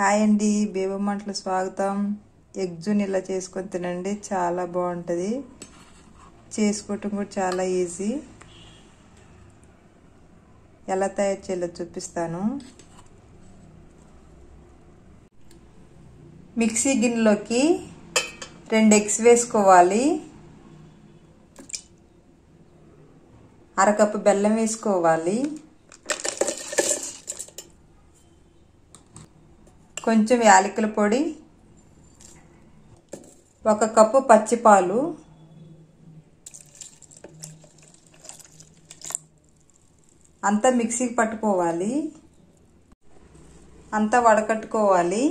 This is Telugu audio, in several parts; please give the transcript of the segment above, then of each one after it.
హాయ్ అండి బేబమ్మంటలు స్వాగతం ఎగ్ జూన్ ఇలా చేసుకొని తినండి చాలా బాగుంటుంది చేసుకోవటం కూడా చాలా ఈజీ ఎలా తయారు చేయాలో చూపిస్తాను మిక్సీ గిన్నెలోకి రెండు ఎగ్స్ వేసుకోవాలి అరకప్పు బెల్లం వేసుకోవాలి కొంచెం యాలకుల పొడి ఒక కప్పు పచ్చిపాలు అంతా మిక్సీకి పట్టుకోవాలి అంతా వడకట్టుకోవాలి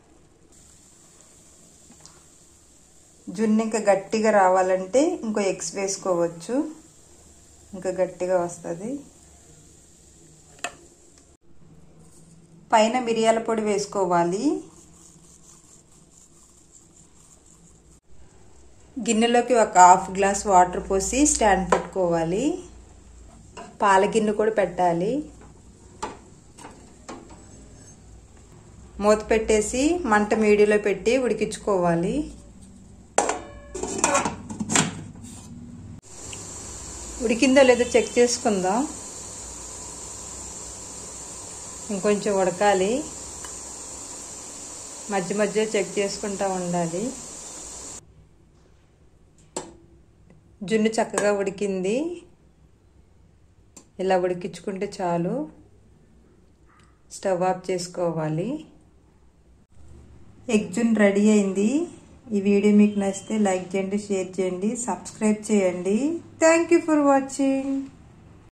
జున్ను ఇంకా గట్టిగా రావాలంటే ఇంకో ఎగ్స్ వేసుకోవచ్చు ఇంకా గట్టిగా వస్తుంది పైన మిరియాల పొడి వేసుకోవాలి గిన్నెలోకి ఒక హాఫ్ గ్లాస్ వాటర్ పోసి స్టాండ్ పెట్టుకోవాలి పాల గిన్నె కూడా పెట్టాలి మూత పెట్టేసి మంట మీడియంలో పెట్టి ఉడికించుకోవాలి ఉడికిందో లేదో చెక్ చేసుకుందాం ఇంకొంచెం ఉడకాలి మధ్య మధ్య చెక్ చేసుకుంటూ ఉండాలి జున్ను చక్కగా ఉడికింది ఇలా ఉడికించుకుంటే చాలు స్టవ్ ఆఫ్ చేసుకోవాలి ఎగ్ జున్ రెడీ అయింది ఈ వీడియో మీకు నచ్చితే లైక్ చేయండి షేర్ చేయండి సబ్స్క్రైబ్ చేయండి థ్యాంక్ యూ ఫర్ వాచింగ్